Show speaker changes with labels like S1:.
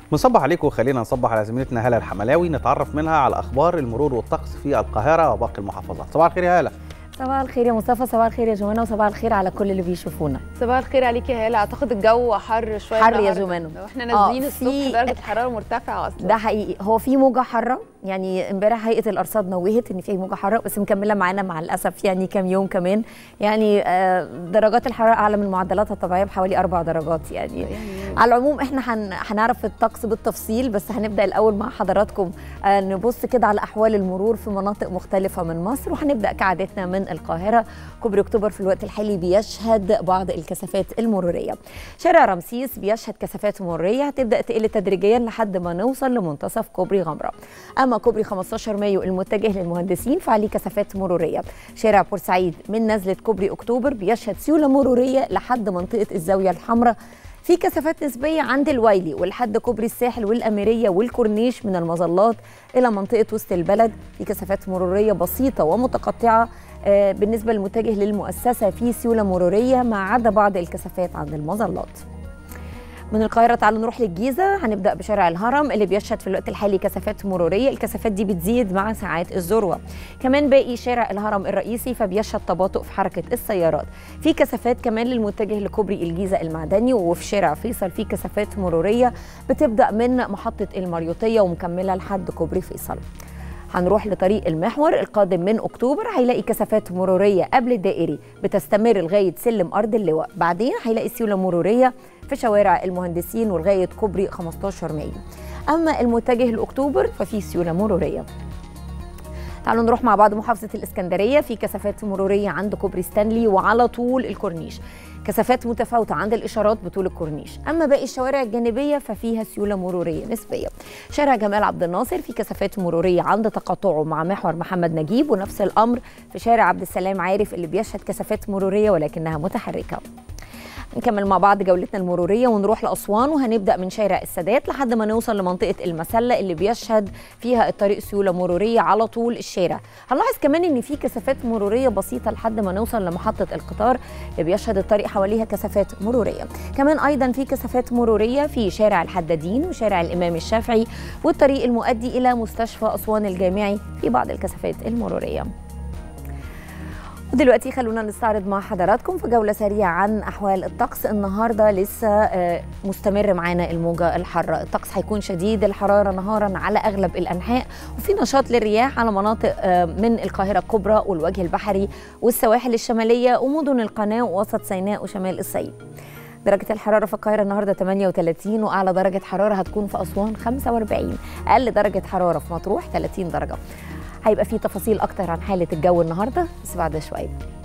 S1: بنصبح عليكم وخلينا نصبح على زميلتنا هاله الحملاوي نتعرف منها على اخبار المرور والطقس في القاهره وباقي المحافظات صباح الخير يا هاله
S2: صباح الخير يا مصطفى صباح الخير يا جمانه وصباح الخير على كل اللي بيشوفونا
S3: صباح الخير عليك يا هاله اعتقد الجو حر شويه
S2: حر يا
S3: النهاردة.
S2: جمانه.
S3: واحنا
S2: آه،
S3: نازلين
S2: في-
S3: الصبح درجه الحراره مرتفعه اصلا
S2: ده حقيقي هو في موجه حاره يعني امبارح هيئه الارصاد نوهت ان في موجه حاره بس مكمله معانا مع الاسف يعني كام يوم كمان يعني آه، درجات الحراره اعلى من معدلاتها الطبيعيه بحوالي اربع درجات يعني
S3: يعني
S2: على العموم احنا هن... هنعرف الطقس بالتفصيل بس هنبدا الاول مع حضراتكم آه، نبص كده على احوال المرور في مناطق مختلفه من مصر وهنبدا كعادتنا من القاهره كوبري اكتوبر في الوقت الحالي بيشهد بعض الكثافات المروريه شارع رمسيس بيشهد كثافات مروريه هتبدا تقل تدريجيا لحد ما نوصل لمنتصف كوبري غمره اما كوبري 15 مايو المتجه للمهندسين فعليه كثافات مروريه شارع بورسعيد من نزله كوبري اكتوبر بيشهد سيوله مروريه لحد منطقه الزاويه الحمراء في كثافات نسبيه عند الويلي ولحد كوبري الساحل والاميريه والكورنيش من المظلات الى منطقه وسط البلد في كثافات مروريه بسيطه ومتقطعه آه، بالنسبه للمتجه للمؤسسه في سيوله مروريه ما عدا بعض الكثافات عند المظلات من القاهرة تعالوا نروح للجيزة هنبدأ بشارع الهرم اللي بيشهد في الوقت الحالي كثافات مرورية الكثافات دي بتزيد مع ساعات الذروة كمان باقي شارع الهرم الرئيسي فبيشهد تباطؤ في حركة السيارات في كثافات كمان للمتجه لكوبري الجيزة المعدني وفي شارع فيصل في كثافات مرورية بتبدأ من محطة المريوطية ومكملة لحد كوبري فيصل هنروح لطريق المحور القادم من اكتوبر هيلاقي كثافات مروريه قبل الدائري بتستمر لغايه سلم ارض اللواء بعدين هيلاقي سيوله مروريه في شوارع المهندسين ولغايه كوبري 15 مايو اما المتجه لاكتوبر ففي سيوله مروريه تعالوا نروح مع بعض محافظة الإسكندرية في كثافات مرورية عند كوبري ستانلي وعلى طول الكورنيش كثافات متفاوتة عند الإشارات بطول الكورنيش أما باقي الشوارع الجانبية ففيها سيولة مرورية نسبية شارع جمال عبد الناصر في كثافات مرورية عند تقاطعه مع محور محمد نجيب ونفس الأمر في شارع عبد السلام عارف اللي بيشهد كثافات مرورية ولكنها متحركة نكمل مع بعض جولتنا المرورية ونروح لأسوان وهنبدأ من شارع السادات لحد ما نوصل لمنطقة المسلة اللي بيشهد فيها الطريق سيولة مرورية على طول الشارع هنلاحظ كمان إن في كثافات مرورية بسيطة لحد ما نوصل لمحطة القطار اللي بيشهد الطريق حواليها كثافات مرورية كمان أيضا في كثافات مرورية في شارع الحدادين وشارع الإمام الشافعي والطريق المؤدي إلى مستشفى أسوان الجامعي في بعض الكثافات المرورية ودلوقتي خلونا نستعرض مع حضراتكم في جولة سريعة عن أحوال الطقس النهاردة لسه آه، مستمر معانا الموجة الحارة الطقس هيكون شديد الحرارة نهارا على أغلب الأنحاء وفي نشاط للرياح على مناطق آه، من القاهرة الكبرى والوجه البحري والسواحل الشمالية ومدن القناة ووسط سيناء وشمال الصعيد درجة الحرارة في القاهرة النهاردة 38 وأعلى درجة حرارة هتكون في أسوان 45 أقل درجة حرارة في مطروح 30 درجة هيبقى في تفاصيل أكتر عن حالة الجو النهاردة بس بعد شوية